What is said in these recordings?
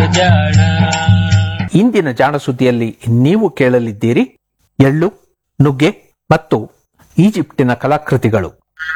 ಜಾಣ ಇಂದಿನ ಜಾಣ ಸುದ್ದಿಯಲ್ಲಿ ನೀವು ಕೇಳಲಿದ್ದೀರಿ ಎಳ್ಳು ನುಗ್ಗೆ ಮತ್ತು ಈಜಿಪ್ಟಿನ ಕಲಾಕೃತಿಗಳು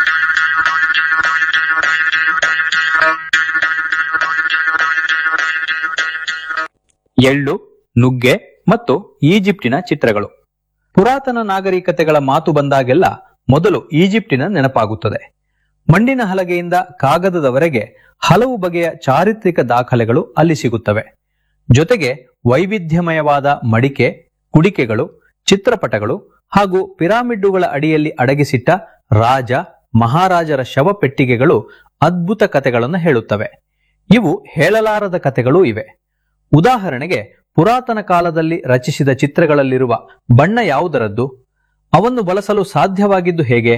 ಎಳ್ಳು ನುಗ್ಗೆ ಮತ್ತು ಈಜಿಪ್ಟಿನ ಚಿತ್ರಗಳು ಪುರಾತನ ನಾಗರಿಕತೆಗಳ ಮಾತು ಬಂದಾಗೆಲ್ಲ ಮೊದಲು ಈಜಿಪ್ಟಿನ ನೆನಪಾಗುತ್ತದೆ ಮಣ್ಣಿನ ಹಲಗೆಯಿಂದ ಕಾಗದದವರೆಗೆ ಹಲವು ಬಗೆಯ ಚಾರಿತ್ರಿಕ ದಾಖಲೆಗಳು ಅಲ್ಲಿ ಸಿಗುತ್ತವೆ ಜೊತೆಗೆ ವೈವಿಧ್ಯಮಯವಾದ ಮಡಿಕೆ ಕುಡಿಕೆಗಳು ಚಿತ್ರಪಟಗಳು ಹಾಗೂ ಪಿರಾಮಿಡ್ಡುಗಳ ಅಡಿಯಲ್ಲಿ ಅಡಗಿಸಿಟ್ಟ ರಾಜ ಮಹಾರಾಜರ ಶವಪೆಟ್ಟಿಗೆಗಳು ಅದ್ಭುತ ಕಥೆಗಳನ್ನು ಹೇಳುತ್ತವೆ ಇವು ಹೇಳಲಾರದ ಕಥೆಗಳೂ ಇವೆ ಉದಾಹರಣೆಗೆ ಪುರಾತನ ಕಾಲದಲ್ಲಿ ರಚಿಸಿದ ಚಿತ್ರಗಳಲ್ಲಿರುವ ಬಣ್ಣ ಯಾವುದರದ್ದು ಅವನ್ನು ಬಳಸಲು ಸಾಧ್ಯವಾಗಿದ್ದು ಹೇಗೆ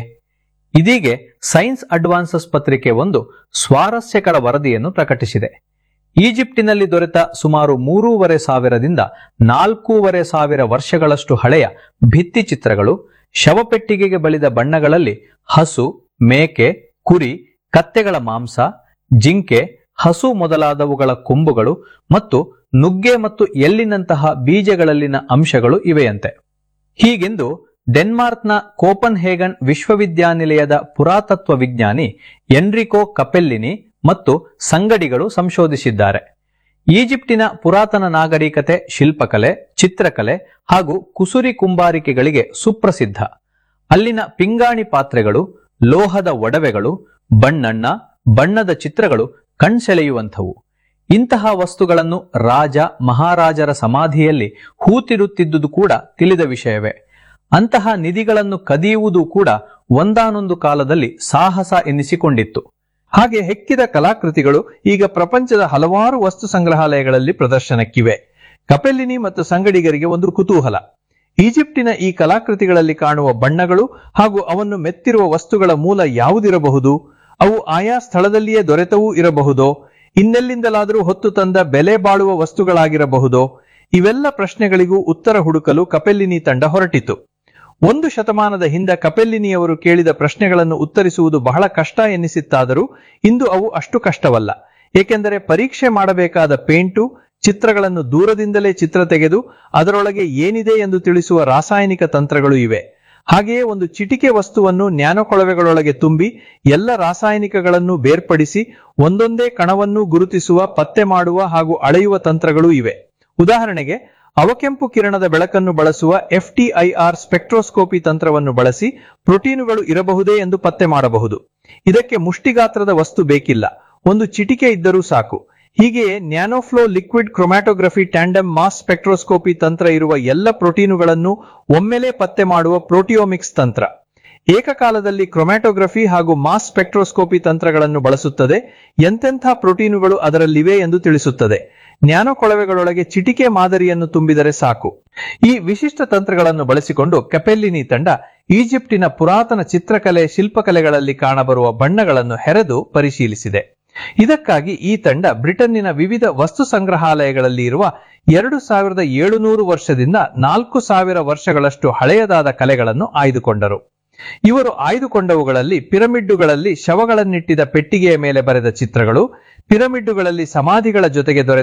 ಇದೀಗೆ ಸೈನ್ಸ್ ಅಡ್ವಾನ್ಸಸ್ ಪತ್ರಿಕೆ ಒಂದು ಸ್ವಾರಸ್ಯಕರ ವರದಿಯನ್ನು ಪ್ರಕಟಿಸಿದೆ ಈಜಿಪ್ಟಿನಲ್ಲಿ ದೊರೆತ ಸುಮಾರು ಮೂರೂವರೆ ಸಾವಿರದಿಂದ ನಾಲ್ಕೂವರೆ ಸಾವಿರ ವರ್ಷಗಳಷ್ಟು ಹಳೆಯ ಭಿತ್ತಿ ಚಿತ್ರಗಳು ಶವಪೆಟ್ಟಿಗೆಗೆ ಬಳಿದ ಬಣ್ಣಗಳಲ್ಲಿ ಹಸು ಮೇಕೆ ಕುರಿ ಕತ್ತೆಗಳ ಮಾಂಸ ಜಿಂಕೆ ಹಸು ಮೊದಲಾದವುಗಳ ಕೊಂಬುಗಳು ಮತ್ತು ನುಗ್ಗೆ ಮತ್ತು ಎಳ್ಳಿನಂತಹ ಬೀಜಗಳಲ್ಲಿನ ಅಂಶಗಳು ಇವೆಯಂತೆ ಹೀಗೆಂದು ಡೆನ್ಮಾರ್ಕ್ನ ಕೋಪನ್ ಹೇಗನ್ ವಿಶ್ವವಿದ್ಯಾನಿಲಯದ ಪುರಾತತ್ವ ವಿಜ್ಞಾನಿ ಎನ್ರಿಕೋ ಕಪೆಲ್ಲಿನಿ ಮತ್ತು ಸಂಗಡಿಗಳು ಸಂಶೋಧಿಸಿದ್ದಾರೆ ಈಜಿಪ್ಟಿನ ಪುರಾತನ ನಾಗರಿಕತೆ ಶಿಲ್ಪಕಲೆ ಚಿತ್ರಕಲೆ ಹಾಗೂ ಕುಸುರಿ ಕುಂಬಾರಿಕೆಗಳಿಗೆ ಸುಪ್ರಸಿದ್ಧ ಅಲ್ಲಿನ ಪಿಂಗಾಣಿ ಪಾತ್ರೆಗಳು ಲೋಹದ ಒಡವೆಗಳು ಬಣ್ಣಣ್ಣ ಬಣ್ಣದ ಚಿತ್ರಗಳು ಕಣ್ಸೆಳೆಯುವಂಥವು ಇಂತಹ ವಸ್ತುಗಳನ್ನು ರಾಜ ಮಹಾರಾಜರ ಸಮಾಧಿಯಲ್ಲಿ ಹೂತಿರುತ್ತಿದ್ದುದು ಕೂಡ ತಿಳಿದ ವಿಷಯವೇ ಅಂತಹ ನಿಧಿಗಳನ್ನು ಕದಿಯುವುದು ಕೂಡ ಒಂದಾನೊಂದು ಕಾಲದಲ್ಲಿ ಸಾಹಸ ಎನ್ನಿಸಿಕೊಂಡಿತ್ತು ಹಾಗೆ ಹೆಕ್ಕಿದ ಕಲಾಕೃತಿಗಳು ಈಗ ಪ್ರಪಂಚದ ಹಲವಾರು ವಸ್ತು ಸಂಗ್ರಹಾಲಯಗಳಲ್ಲಿ ಪ್ರದರ್ಶನಕ್ಕಿವೆ ಕಪೆಲ್ಲಿನಿ ಮತ್ತು ಸಂಗಡಿಗರಿಗೆ ಒಂದು ಕುತೂಹಲ ಈಜಿಪ್ಟಿನ ಈ ಕಲಾಕೃತಿಗಳಲ್ಲಿ ಕಾಣುವ ಬಣ್ಣಗಳು ಹಾಗೂ ಅವನ್ನು ಮೆತ್ತಿರುವ ವಸ್ತುಗಳ ಮೂಲ ಯಾವುದಿರಬಹುದು ಅವು ಆಯಾ ಸ್ಥಳದಲ್ಲಿಯೇ ದೊರೆತವೂ ಇರಬಹುದೋ ಇನ್ನೆಲ್ಲಿಂದಲಾದರೂ ಹೊತ್ತು ತಂದ ಬೆಲೆ ಬಾಳುವ ವಸ್ತುಗಳಾಗಿರಬಹುದೋ ಇವೆಲ್ಲ ಪ್ರಶ್ನೆಗಳಿಗೂ ಉತ್ತರ ಹುಡುಕಲು ಕಪೆಲ್ಲಿನಿ ತಂಡ ಹೊರಟಿತು ಒಂದು ಶತಮಾನದ ಹಿಂದ ಕಪೆಲ್ಲಿನಿಯವರು ಕೇಳಿದ ಪ್ರಶ್ನೆಗಳನ್ನು ಉತ್ತರಿಸುವುದು ಬಹಳ ಕಷ್ಟ ಎನ್ನಿಸಿತ್ತಾದರೂ ಇಂದು ಅವು ಅಷ್ಟು ಕಷ್ಟವಲ್ಲ ಏಕೆಂದರೆ ಪರೀಕ್ಷೆ ಮಾಡಬೇಕಾದ ಪೇಂಟು ಚಿತ್ರಗಳನ್ನು ದೂರದಿಂದಲೇ ಚಿತ್ರ ತೆಗೆದು ಅದರೊಳಗೆ ಏನಿದೆ ಎಂದು ತಿಳಿಸುವ ರಾಸಾಯನಿಕ ತಂತ್ರಗಳು ಇವೆ ಹಾಗೆಯೇ ಒಂದು ಚಿಟಿಕೆ ವಸ್ತುವನ್ನು ನ್ಯಾನೊಕೊಳವೆಗಳೊಳಗೆ ತುಂಬಿ ಎಲ್ಲ ರಾಸಾಯನಿಕಗಳನ್ನು ಬೇರ್ಪಡಿಸಿ ಒಂದೊಂದೇ ಕಣವನ್ನು ಗುರುತಿಸುವ ಪತ್ತೆ ಮಾಡುವ ಹಾಗೂ ಅಳೆಯುವ ತಂತ್ರಗಳೂ ಇವೆ ಉದಾಹರಣೆಗೆ ಅವಕೆಂಪು ಕಿರಣದ ಬೆಳಕನ್ನು ಬಳಸುವ ಎಫ್ಟಿಐಆರ್ ಸ್ಪೆಕ್ಟ್ರೋಸ್ಕೋಪಿ ತಂತ್ರವನ್ನು ಬಳಸಿ ಪ್ರೋಟೀನುಗಳು ಇರಬಹುದೇ ಎಂದು ಪತ್ತೆ ಮಾಡಬಹುದು ಇದಕ್ಕೆ ಮುಷ್ಟಿಗಾತ್ರದ ವಸ್ತು ಬೇಕಿಲ್ಲ ಒಂದು ಚಿಟಿಕೆ ಇದ್ದರೂ ಸಾಕು ಹೀಗೆಯೇ nanoflow liquid chromatography tandem mass spectroscopy ತಂತ್ರ ಇರುವ ಎಲ್ಲ ಪ್ರೋಟೀನುಗಳನ್ನು ಒಮ್ಮೆಲೇ ಪತ್ತೆ ಮಾಡುವ ಪ್ರೋಟಿಯೋಮಿಕ್ಸ್ ತಂತ್ರ ಏಕಕಾಲದಲ್ಲಿ ಕ್ರೊಮ್ಯಾಟೋಗ್ರಫಿ ಹಾಗೂ ಮಾಸ್ ಸ್ಪೆಕ್ಟ್ರೋಸ್ಕೋಪಿ ತಂತ್ರಗಳನ್ನು ಬಳಸುತ್ತದೆ ಎಂತೆಂಥ ಪ್ರೋಟೀನುಗಳು ಅದರಲ್ಲಿವೆ ಎಂದು ತಿಳಿಸುತ್ತದೆ ನ್ಯಾನೋ ಕೊಳವೆಗಳೊಳಗೆ ಚಿಟಿಕೆ ಮಾದರಿಯನ್ನು ತುಂಬಿದರೆ ಸಾಕು ಈ ವಿಶಿಷ್ಟ ತಂತ್ರಗಳನ್ನು ಬಳಸಿಕೊಂಡು ಕೆಪೆಲ್ಲಿನಿ ತಂಡ ಈಜಿಪ್ಟಿನ ಪುರಾತನ ಚಿತ್ರಕಲೆ ಶಿಲ್ಪಕಲೆಗಳಲ್ಲಿ ಕಾಣಬರುವ ಬಣ್ಣಗಳನ್ನು ಹೆರೆದು ಪರಿಶೀಲಿಸಿದೆ ಇದಕ್ಕಾಗಿ ಈ ತಂಡ ಬ್ರಿಟನ್ನಿನ ವಿವಿಧ ವಸ್ತು ಸಂಗ್ರಹಾಲಯಗಳಲ್ಲಿ ಇರುವ ಎರಡು ಸಾವಿರದ ಏಳುನೂರು ವರ್ಷದಿಂದ ನಾಲ್ಕು ಸಾವಿರ ವರ್ಷಗಳಷ್ಟು ಹಳೆಯದಾದ ಕಲೆಗಳನ್ನು ಆಯ್ದುಕೊಂಡರು ಇವರು ಆಯ್ದುಕೊಂಡವುಗಳಲ್ಲಿ ಪಿರಮಿಡ್ಡುಗಳಲ್ಲಿ ಶವಗಳನ್ನಿಟ್ಟಿದ ಪೆಟ್ಟಿಗೆಯ ಮೇಲೆ ಬರೆದ ಚಿತ್ರಗಳು ಪಿರಮಿಡ್ಡುಗಳಲ್ಲಿ ಸಮಾಧಿಗಳ ಜೊತೆಗೆ ದೊರೆತ